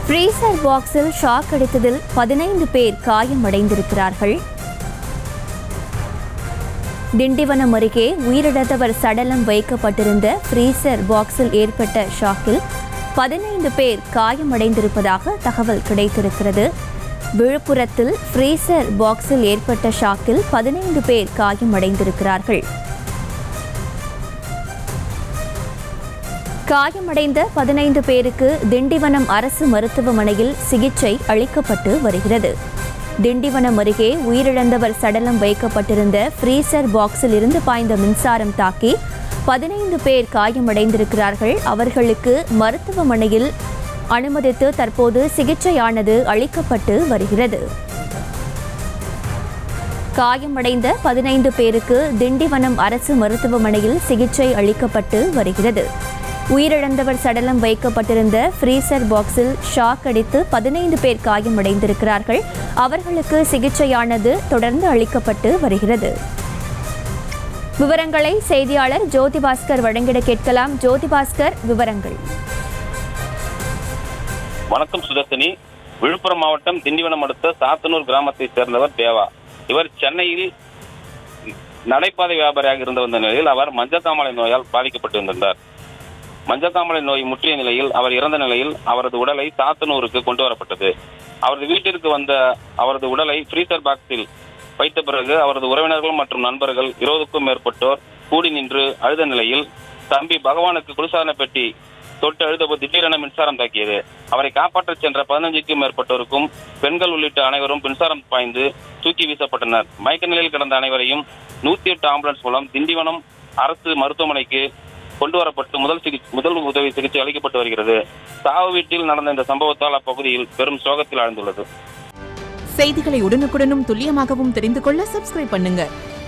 freezer பாக்ஸில் shock அடித்ததில் பதினைந்து பேர் காயமடைந்திருக்கிறார்கள் திண்டிவனம் அருகே உயிரிழந்தவர் சடலம் வைக்கப்பட்டிருந்த ஃப்ரீசர் பாக்ஸில் ஏற்பட்ட ஷாக்கில் பதினைந்து பேர் காயமடைந்திருப்பதாக தகவல் கிடைத்திருக்கிறது விழுப்புரத்தில் ஃப்ரீசர் பாக்ஸில் ஏற்பட்ட ஷாக்கில் பதினைந்து பேர் காயமடைந்திருக்கிறார்கள் காயமடைந்த பதினைந்து பேருக்கு திண்டிவனம் அரசு மருத்துவமனையில் சிகிச்சை அளிக்கப்பட்டு வருகிறது திண்டிவனம் அருகே உயிரிழந்தவர் சடலம் வைக்கப்பட்டிருந்த ஃப்ரீசர் பாக்ஸில் இருந்து பாய்ந்த மின்சாரம் தாக்கி பதினைந்து பேர் காயமடைந்திருக்கிறார்கள் அவர்களுக்கு மருத்துவமனையில் அனுமதித்து தற்போது சிகிச்சையானது அளிக்கப்பட்டு வருகிறது காயமடைந்த பதினைந்து பேருக்கு திண்டிவனம் அரசு மருத்துவமனையில் சிகிச்சை அளிக்கப்பட்டு வருகிறது உயிரிழந்தவர் சடலம் வைக்கப்பட்டிருந்த ஃப்ரீசர் பாக்ஸில் ஷாக் அடித்து பதினைந்து பேர் காயமடைந்திருக்கிறார்கள் அவர்களுக்கு சிகிச்சையானது தொடர்ந்து அளிக்கப்பட்டு வருகிறது விவரங்களை செய்தியாளர் ஜோதிபாஸ்கர் வழங்கிட கேட்கலாம் ஜோதிபாஸ்கர் விவரங்கள் வணக்கம் சுதர்சினி விழுப்புரம் மாவட்டம் திண்டிவனம் அடுத்த சாத்தனூர் கிராமத்தைச் சேர்ந்தவர் தேவா இவர் சென்னையில் நடைபாதை வியாபாரியாக இருந்து வந்த நிலையில் அவர் மஞ்சக்காமலை நோயால் பாதிக்கப்பட்டு வந்திருந்தார் மஞ்சக்காமலை நோய் முற்றிய நிலையில் அவர் இறந்த நிலையில் அவரது உடலை சாத்தனூருக்கு கொண்டு வரப்பட்டது அவரது வீட்டிற்கு வந்த அவரது உடலை ஃப்ரீசர் பாக்ஸில் வைத்த பிறகு அவரது உறவினர்கள் மற்றும் நண்பர்கள் இருபதுக்கும் மேற்பட்டோர் கூடி நின்று அழுத நிலையில் தம்பி பகவானுக்கு குளிர்சாதன பெட்டி தொட்டு அழுதபோது திடீரென மின்சாரம் தாக்கியது அவரை காப்பாற்றச் சென்ற பதினஞ்சுக்கும் மேற்பட்டோருக்கும் பெண்கள் உள்ளிட்ட அனைவரும் மின்சாரம் பாய்ந்து தூக்கி வீசப்பட்டனர் மயக்க நிலையில் கிடந்த அனைவரையும் நூத்தி எட்டு ஆம்புலன்ஸ் மூலம் திண்டிவனம் அரசு மருத்துவமனைக்கு கொண்டு வரப்பட்டு முதல் சிகிச்சை முதல் உதவி சிகிச்சை அளிக்கப்பட்டு வருகிறது சாவு வீட்டில் நடந்த இந்த சம்பவத்தால் அப்பகுதியில் பெரும் சோகத்தில் ஆழ்ந்துள்ளது செய்திகளை உடனுக்குடனும் துல்லியமாகவும் தெரிந்து கொள்ள சப்ஸ்கிரைப் பண்ணுங்க